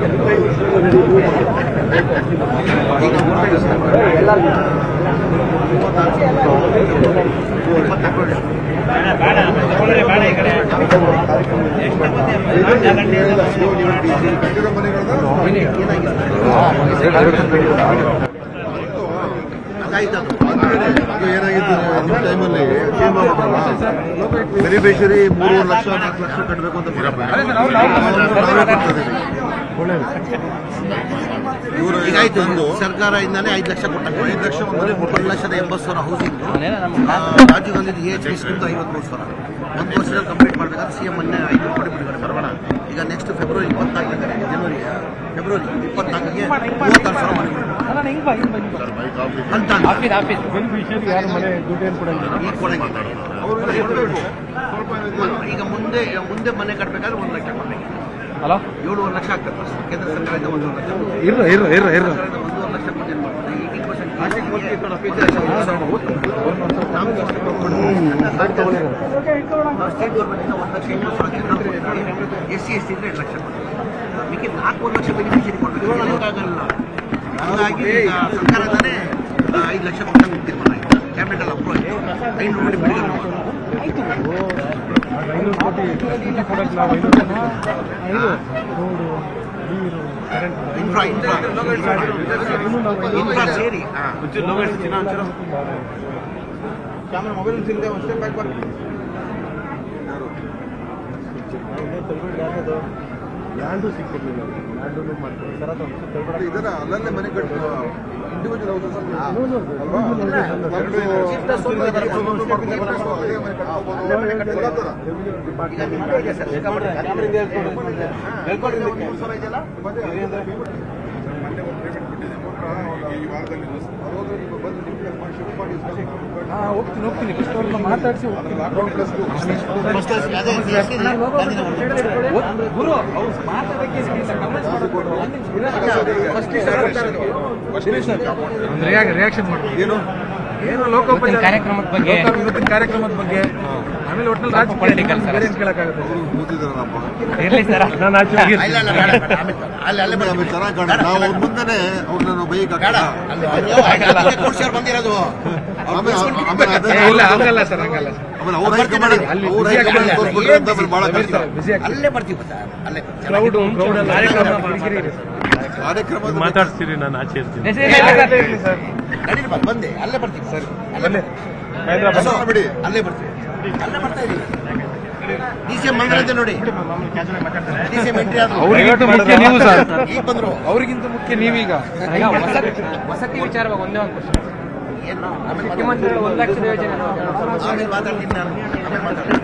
ಅದು ಏನಾಗಿತ್ತು ಒಂದು ಟೈಮಲ್ಲಿ ಬೆನಿಫಿಷರಿ ಮೂರುವರೆ ಲಕ್ಷ ನಾಲ್ಕು ಲಕ್ಷ ಕಟ್ಟಬೇಕು ಅಂತ ಇವರು ಈಗಾಯ್ತು ಒಂದು ಸರ್ಕಾರದಿಂದಾನೇ ಐದು ಲಕ್ಷ ಕೊಟ್ಟ ಐದು ಲಕ್ಷ ಒಂದು ಒಂದು ಲಕ್ಷದ ಎಂಬತ್ತು ಸಾವಿರ housing Rajiv Gandhi G H ಐವತ್ತು ಐವತ್ಮೂರು ಸಾವಿರ ಒಂದು ವರ್ಷದಲ್ಲಿ ಕಂಪ್ಲೀಟ್ ಮಾಡಬೇಕಾದ್ರೆ ಸಿ ಎಂ ಮೊನ್ನೆ ಐದು ಕೋಟಿ ಬಿಡುಗಡೆ ಬರೋಣ ಈಗ ನೆಕ್ಸ್ಟ್ ಫೆಬ್ರವರಿ ಇಪ್ಪತ್ನಾಲ್ಕಕ್ಕೆ ಜನವರಿ ಫೆಬ್ರವರಿ ಇಪ್ಪತ್ನಾಲ್ಕಕ್ಕೆ ಮೂವತ್ತಾರು ಸಾವಿರ ಮಾಡಿಬಿಡ್ಬೇಕು ಅಂತ ಈಗ ಕೊಡಂಗಿಲ್ಲ ಅವ್ರಿಗೆ ಕೊಡಬೇಕು ಈಗ ಮುಂದೆ ಮುಂದೆ ಮನೆ ಕಟ್ಟಬೇಕಾದ್ರೆ ಒಂದು ಲಕ್ಷ ಕೊಡಬೇಕು ಹಲೋ ಏಳುವರೆ ಲಕ್ಷ ಆಗ್ತದೆ first. ಕೇಂದ್ರ ಸರ್ಕಾರದಿಂದ ಒಂದೂವರೆ ಲಕ್ಷ ಇರ್ರ ಇರ್ರ ಇರ್ರ ಇರ್ರ ಸರ್ಕಾರದಿಂದ ಒಂದೂವರೆ ಲಕ್ಷ ಕೊಟ್ಟು ಏನ್ ಮಾಡ್ತಾರೆ? ಈಗಿನ ಪರ್ಸೆಂಟ್ ಸ್ಟೇಟ್ ಗೌರ್ಮೆಂಟ್ ಒಂದು ಲಕ್ಷ ಇಪ್ಪತ್ತು ಸಾವಿರ ಜನರಲ್ ಕೊಟ್ಟಿದ್ದಾರೆ ಎಸ್ ಸಿ ಎಸ್ ಟಿ ಇದ್ರೆ ಎರಡು ಲಕ್ಷ ಕೊಡ್ತಾರೆ ಮಿಕ್ಕಿ ನಾಲ್ಕು ಲಕ್ಷ ಬೆನಿಫಿಷರಿ ಕೊಡಬೇಕು ಆಗಲ್ಲ ಹಂಗಾಗಿ ಈಗ ಸರ್ಕಾರದನೇ ಐದು ಲಕ್ಷ ಕೊಟ್ಟು ತೀರ್ಮಾನ ಆಗಿದೆ ಕ್ಯಾಬಿನೆಟ್ ಅಲ್ಲಿ ಅಪ್ರೂವ್ ಆಗಿದೆ ಐನೂರು ಕೋಟಿ ಬಿಡುಗಡೆ ಮಾಡ್ತಾರೆ. ಇನ್ಫ್ರಾ ಇನ್ಫ್ರಾ ಇನ್ಫ್ರಾ ಸೇರಿ ಇದನ್ನ ಅಲ್ಲಲ್ಲೇ ಮನೆ ಕಟ್ಟು ಇಂಡಿವಿಜುವಲ್ ಹೌಸಸ್ ಅಲ್ವಾ ಹೋಗ್ತೀನಿ ಹೋಗ್ತೀನಿ ಫಸ್ಟ್ ಅವ್ರನ್ನ ಮಾತಾಡಿಸಿ ಗುರು ಅವ್ರು ಮಾತಾಡಕ್ಕೆ ರಿಯಾಕ್ಷನ್ ಮಾಡ್ಬೋದು ಏನು ಏನು ಲೋಕೋಪಚಾರ ಕಾರ್ಯಕ್ರಮದ ಬಗ್ಗೆ ಲೋಕ- ಇವತ್ತಿನ ಕಾರ್ಯಕ್ರಮದ ಬಗ್ಗೆ ಆಮೇಲೆ ಒಟ್ಟಿನಲ್ಲಿ ರಾಜಕೀಯ Political sir. ಬೇರೆ ಏನ್ ಕೇಳಕ್ಕಾಗುತ್ತೆ ಅವರು ಕೂತಿದಾರಪ್ಪ ಇರ್ಲಿ ಸರ್ ನಾನು ಆಚೆ ಹೋಗಿ ಇಲ್ಲ ಇಲ್ಲ ಬೇಡ ಬೇಡ ಆಮೇಲೆ ಅಲ್ಲಿ ಅಲ್ಲೇ ಆಮೇಲೆ ಬರ್ತೀವಿ. ಚೆನ್ನಾಗಿ ಕಾಣ ನಾವು ಅವ್ರ ಮುಂದೆನೆ ಅವ್ರನ್ನ ಬೈಕ್ ಬೇಡ ಅಲ್ಲಿ ಅಲ್ಲಿ ಕೂರ್ಸ್ಯಾರ್ ಬಂದಿರೋದು ಆಮೇಲೆ ಆಮೇಲೆ ಅದೇ ಏ, ಇಲ್ಲ ಹಂಗಲ್ಲ ಸರ್ ಹಂಗಲ್ಲ ಸರ್ ಆಮೇಲೆ ಅವ್ರ ಹೈಕಮಾಂಡ್ ಅಲ್ಲಿ ಅವ್ರ busy ಹೈಕಮಾಂಡ್ ಆಗ್ತಾರೆ. ತೋರ್ಸ್ಬಿಟ್ರೆ ಅಂತ ಆಮೇಲೆ ಬಹಳ ಕಷ್ಟ ಬಿಸಿ ಆಗ್ತದೆ ಅಲ್ಲೇ ಬರ್ತೀವಿ ಸರ್ ಅಲ್ಲೇ ಕ್ರೌಡ್ ಕ್ರೌಡ್ ಕಾರ್ಯಕ್ರಮ ಕಿರಿಕಿರಿ ಇದೆ ಸರ್ ಕಾರ್ಯಕ್ರಮ ಮಾತಾಡ್ತೀರಿ ನಾನು ಆಚೆ ಇರ್ತೀನಿ ನಡೀರಿ ಬಾ, ಬಂದೆ ಅಲ್ಲೇ ಬರ್ತೀವಿ ಸರ್ ಅಲ್ಲೇ ಬಸವಣ್ಣ ಬಿಡಿ ಅಲ್ಲೇ ಬರ್ತೀವಿ ಅಲ್ಲೇ ಬರ್ತಾ ಇದೀವಿ ಡಿ ಸಿ ಎಂ ಮಂಗಳಂತೆ ನೋಡಿ ಡಿ ಸಿ ಎಂ ಎಂಟ್ರಿ ಆದ್ರು ಅವ್ರಿಗಿಂತ ಮುಖ್ಯ ನೀವು ಸರ್ ಈಗ ಬಂದ್ರು ಅವ್ರಿಗಿಂತ ಮುಖ್ಯ ನೀವೀಗ ಈಗ ವಸತಿ ವಸತಿ ವಿಚಾರವಾಗಿ ಒಂದೇ ಒಂದು ಕ್ವಶನ್ ಏನು ಆಮೇಲೆ ಮುಖ್ಯಮಂತ್ರಿಗಳು ಒಂದು ಲಕ್ಷದ ಯೋಜನೆ ಆಮೇಲೆ ಮಾತಾಡ್ತೀನಿ ನಾನು ಆಮೇಲೆ ಮಾತಾಡ್ತೀನಿ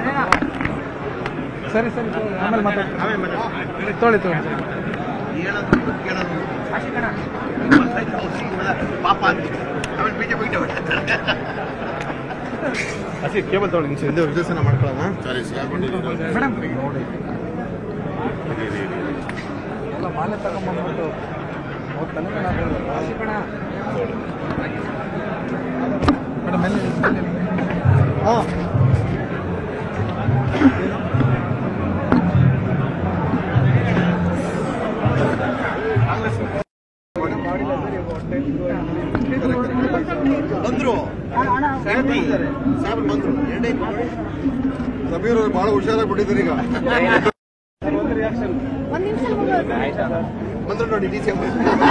ಸರಿ ಸರಿ ಸರಿ. ಆಮೇಲೆ ಮಾತಾಡ್ತೀನಿ ತೊಳಿ ತೊಳಿ ಹೇಳೋದು ಕೇಳೋದು ಪಾಪ ಅಂತ ಆಮೇಲೆ ಬಿಜೆಪಿ ಕೇಬಲ್ ತಗೊಳ್ಳಿ ಹಿಂದೆ ವಿಶ್ಲೇಷಣ ಮಾಡ್ಕೊಳ್ಳೋಣ ಸರಿ ಸರ್ ಮೇಡಮ್ ನೋಡಿ ಎಲ್ಲ ಮಾಲೆ ತಗೊಂಡ್ಬಂದ್ಬಿಟ್ಟು ಅವ್ರ ತಲೆ ಮೇಲೆ ಹಾಕೋದು. ಮೇಡಮ್ ಎಲ್ಲಿ ಹಾಂ ಬಂದ್ರು ಸಾಹೇಬ್ ಬಂದ್ರು ಎರಡೇ ಸಮೀರ್ ಅವ್ರು ಬಹಳ ಹುಷಾರಾಗಿ ಬಿಟ್ಟಿದ್ದಾರೆ ಈಗ ಒಂದ್ ನಿಮಿಷ ಮುಗಿದೋಯ್ತು. ಬಂದ್ರು ನೋಡಿ ಡಿ ಸಿ ಎಂ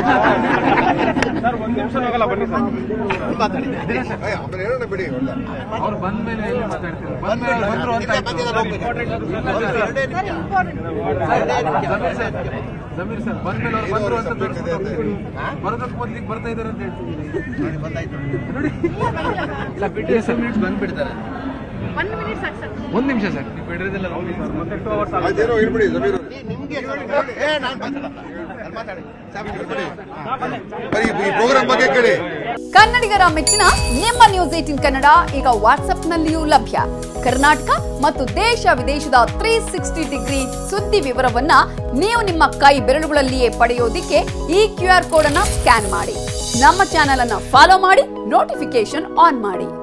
ಮಾತಾಡಿ ಏ, ಆಮೇಲೆ ಹೇಳೋಣ ಬಿಡಿ ಒಳ್ಳೆ. ಅವ್ರು ಬಂದ ಮೇಲೆ ಎಲ್ಲಿ ಮಾತಾಡ್ತೀರಿ ಬಂದ ಬಂದ್ರು ಮೇಲೆ ಬಂದ್ರು ಅಂತ ಆಯ್ತು. ಬಂದಿದ್ದಾರೆ ಹೋಗ್ಬೇಕು. ಎರಡೇ ಸರ್ ನಿಮಿಷ. ಇಂಪಾರ್ಟೆಂಟ್ ಎರಡೇ ನಿಮಿಷ. ಸಮೀರ್ ಸರ್ ಬಂದ ಮೇಲೆ ಅವ್ರು ಬಂದ್ರು ಅಂತ ತೋರಿಸ್ಬಿಟ್ಟು ಬರೋದಕ್ಕೆ ಮೊದ್ಲಿಗೆ ಬರ್ತಾ ಇದ್ದಾರೆ ಅಂತ ಹೇಳ್ತಿದ್ದೀನಿ ನೋಡಿ ಬಂದಾಯ್ತು ನೋಡಿ ಇಲ್ಲ ಬಿಟ್ಟು ಮಿನಿಟ್ಸ್ ಬಂದ್ಬಿಡ್ತಾರೆ ಒನ್ ಮಿನಿಟ್ ಸಾಕು ಸರ್ ಒಂದು ನಿಮಿಷ ಸರ್ ನೀವು ಬಿಡಿರೋದಿಲ್ಲ ಆಯ್ತೇನೋ ಹೇಳ್ಬಿಡಿ ಸಮೀರ್ ಅವ್ರೆ. ನಿಮ್ಗೆ ಏ ನಾನು ಮಾತಾಡಲ್ಲ ನಾನು ಮಾತಾಡಿ ಸಾಹೇಬ್ ಬರೀ ಈ ಪ್ರೋಗ್ರಾಮ್ ಬಗ್ಗೆ ಕೇಳಿ ಕನ್ನಡಿಗರ ಮೆಚ್ಚಿನ ನಿಮ್ಮ ನ್ಯೂಸ್ ಏಟಿನ್ ಕನ್ನಡ ಈಗ ವಾಟ್ಸ್ಆಪ್ನಲ್ಲಿಯೂ ಲಭ್ಯ ಕರ್ನಾಟಕ ಮತ್ತು ದೇಶ ವಿದೇಶದ ತ್ರೀ ಸಿಕ್ಸ್ಟಿ ಡಿಗ್ರಿ ಸುದ್ದಿ ವಿವರವನ್ನ ನೀವು ನಿಮ್ಮ ಕೈ ಬೆರಳುಗಳಲ್ಲಿಯೇ ಪಡೆಯೋದಿಕ್ಕೆ ಈ ಕ್ಯೂ ಆರ್ ಕೋಡ್ ಅನ್ನ ಸ್ಕ್ಯಾನ್ ಮಾಡಿ ನಮ್ಮ ಚಾನೆಲ್ ಅನ್ನ ಫಾಲೋ ಮಾಡಿ ನೋಟಿಫಿಕೇಶನ್ ಆನ್ ಮಾಡಿ